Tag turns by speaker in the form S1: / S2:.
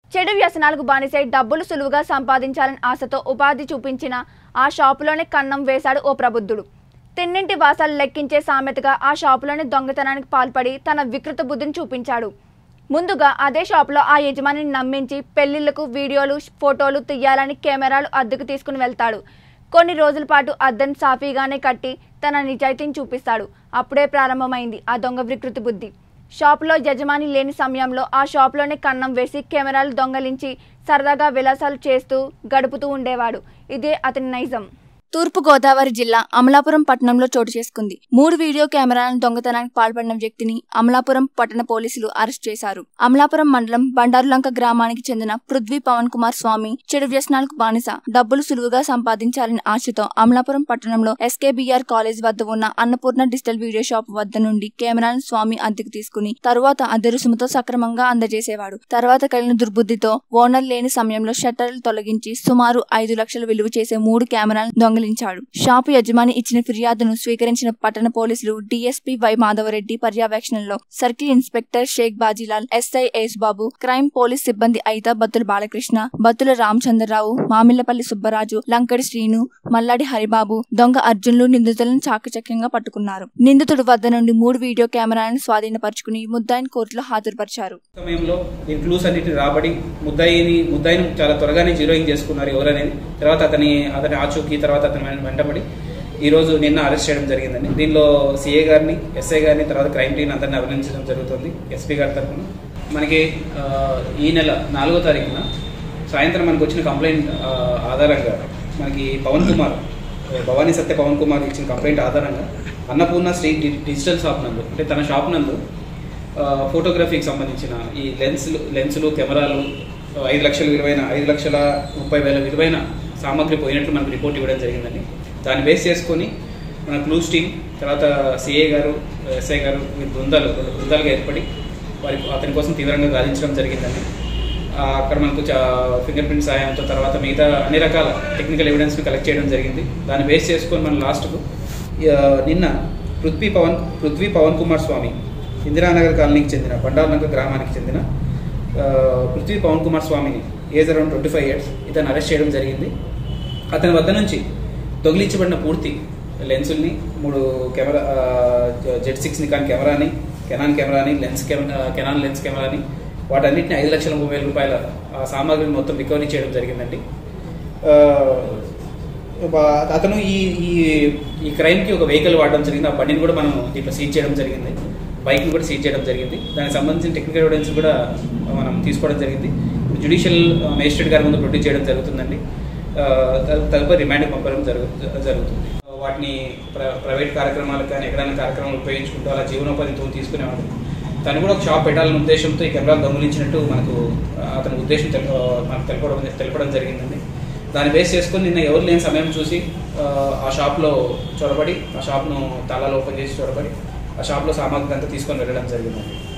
S1: చెడు వ్యసనాలకు బానిసై డబ్బులు సులువుగా సంపాదించాలని ఆశతో ఉపాధి చూపించిన ఆ షాపులోనే కన్నం వేశాడు ఓ ప్రబుద్ధుడు తిన్నింటి వాసాలు లెక్కించే సామెతగా ఆ షాపులోని దొంగతనానికి పాల్పడి తన వికృత బుద్ధిని చూపించాడు ముందుగా అదే షాపులో ఆ యజమానిని నమ్మించి పెళ్లిళ్లకు వీడియోలు ఫోటోలు తీయాలని కెమెరాలు అద్దెకు తీసుకుని వెళ్తాడు కొన్ని రోజుల పాటు అద్దెను సాఫీగానే కట్టి తన నిజాయితీని చూపిస్తాడు అప్పుడే ప్రారంభమైంది ఆ దొంగ వికృతి బుద్ధి షాపులో యజమాని లేని సమయంలో ఆ షాపులోనే కన్నం వేసి కెమెరాలు దొంగలించి సరదాగా విలాసాలు చేస్తూ గడుపుతూ ఉండేవాడు ఇదే అతని నైజం తూర్పు గోదావరి జిల్లా అమలాపురం పట్టణంలో చోటు చేసుకుంది మూడు వీడియో కెమెరాలను దొంగతనానికి పాల్పడిన వ్యక్తిని అమలాపురం పట్టణ పోలీసులు అరెస్ట్ చేశారు అమలాపురం మండలం బండారులంక గ్రామానికి చెందిన పృథ్వీ పవన్ కుమార్ స్వామి చెడు వ్యసనాలకు బానిస డబ్బులు సులువుగా సంపాదించాలని ఆశతో అమలాపురం పట్టణంలో ఎస్కేబిఆర్ కాలేజ్ వద్ద ఉన్న అన్నపూర్ణ డిజిటల్ వీడియో షాప్ వద్ద నుండి కెమెరాను స్వామి అద్దెకు తీసుకుని తరువాత అద్దె రుసుముతో సక్రమంగా అందజేసేవాడు తర్వాత కలిగిన దుర్బుద్ధితో ఓనర్ లేని సమయంలో షట్టర్లు తొలగించి సుమారు ఐదు లక్షలు విలువ చేసే మూడు కెమెరాలను దొంగిలించాడు షాపు యజమాని ఇచ్చిన ఫిర్యాదును స్వీకరించిన పట్టణ పోలీసులు డిఎస్పీ వై మాధవరెడ్డి పర్యవేక్షణలో circle inspector Sheikh Bajilal SI S Babu crime police సిబ్బంది అయిత బత్తుల బాలకృష్ణ బత్తుల రామచంద్రరావు మామిళ్లపల్లి సుబ్బరాజు లంకడి శ్రీను మల్లాడి హరిబాబు దొంగ అర్జున్లు నిందితులను చాకచక్యంగా పట్టుకున్నారు నిందితుడి వద్ద నుండి మూడు వీడియో కెమెరాలను స్వాధీనపరుచుకుని ముద్దాయిని కోర్టులో హాజరుపరిచారు
S2: సమయంలో ఈ క్లూస్ అన్నిటిని రాబడి ముద్దాయిని ముద్దాయిని చాలా త్వరగానే జీరోయింగ్ చేసుకున్నారు ఎవరనేది తర్వాత అతని అతని ఆచూకీ తర్వాత అతని వెం- వెంటబడి ఈ రోజు నిన్న అరెస్ట్ చేయడం జరిగిందండి దీనిలో సిఏ గారిని ఎస్ఐ గారిని తర్వాత క్రైమ్ టీం అందరిని అభినందించడం జరుగుతుంది ఎస్పీ గారి తరఫున మనకి ఆ, ఈ నెల నాలుగో తారీఖున సాయంత్రం మనకు వచ్చిన కంప్లైంట్ ఆ, ఆధారంగా మనకి పవన్ కుమార్ భవానీ సత్య పవన్ కుమార్ ఇచ్చిన కంప్లైంట్ ఆధారంగా అన్నపూర్ణ శ్రీ డి- డిజిటల్ షాప్ నందు అంటే తన షాప్ నందు ఆ, ఫోటోగ్రఫీకి సంబంధించిన ఈ లెన్సులు లెన్సులు కెమెరాలు ఆ, ఐదు లక్షల విలువైన ఐదు లక్షల ముప్పై వేల విలువైన సామాగ్రి పోయినట్లు మనకు రిపోర్ట్ ఇవ్వడం జరిగిందండి దాన్ని బేస్ చేసుకొని మన క్లూస్ టీం తర్వాత సిఏ గారు ఎస్ఐ గారు వీరి బృందాలు రెండు బృందాలుగా ఏర్పడి వారి అతని కోసం తీవ్రంగా గాలించడం జరిగిందండి ఆ, అక్కడ మనకు ఫింగర్ ప్రింట్ సహాయంతో తర్వాత మిగతా అన్ని రకాల టెక్నికల్ ఎవిడెన్స్ని కలెక్ట్ చేయడం జరిగింది దాన్ని బేస్ చేసుకొని మనం లాస్ట్కు నిన్న పృథ్వీ పవన్ పృథ్వీ పవన్ కుమార్ స్వామి ఇందిరానగర్ కాలనీకి చెందిన బండార్నగర్ గ్రామానికి చెందిన ఆ, పృథ్వీ పవన్ కుమార్ స్వామిని age around twenty five years ఇతను అరెస్ట్ చేయడం జరిగింది అతని వద్ద నుంచి దొంగిలించబడిన పూర్తి లెన్సుల్ని మూడు కెమెరా జెడ్ సిక్స్ నికాన్ కెమెరాని కెనాన్ కెమెరాని లెన్స్ కెమెరా కెనాన్ లెన్స్ కెమెరాని వాటన్నిటిని ఐదు లక్షల ముప్పై వేల రూపాయల ఆ సామాగ్రిని మొత్తం రికవరీ చేయడం జరిగిందండి ఆ, బా- అతను ఈ ఈ ఈ క్రైమ్కి ఒక వెహికల్ వాడడం జరిగింది ఆ బండిని కూడా మనం దీంట్లో సీజ్ చేయడం జరిగింది బైక్ని కూడా సీజ్ చేయడం జరిగింది దానికి సంబంధించిన టెక్నికల్ ఎవిడెన్స్ కూడా మనం తీసుకోవడం జరిగింది జ్యుడిషియల్ మేజిస్ట్రేట్ గారి ముందు ప్రొడ్యూస్ చేయడం జరుగుతుందండి ఆ, తదు- తదుపరి రిమాండ్ పంపడం జరుగు జరుగుతుంది వాటిని ప్ర ప్రైవేట్ కార్యక్రమాలకు కానీ ఎక్కడైనా కార్యక్రమాలు ఉపయోగించుకుంటూ అలా జీవనోపాధితో తీసుకునేవాడు తను కూడా ఒక షాప్ పెట్టాలనే ఉద్దేశంతో ఈ కెమెరాలు దొంగిలించినట్టు మనకు ఆ, అతని ఉద్దేశం తెల మనకు తెలపడం తెలపడం జరిగిందండి దాన్ని బేస్ చేసుకొని నిన్న ఎవరు లేని సమయం చూసి ఆ, ఆ షాప్లో చొరబడి ఆ షాప్ను తాళాలు ఓపెన్ చేసి చొరబడి ఆ షాప్లో సామాగ్రి అంతా తీసుకొని వెళ్ళడం జరిగిందండి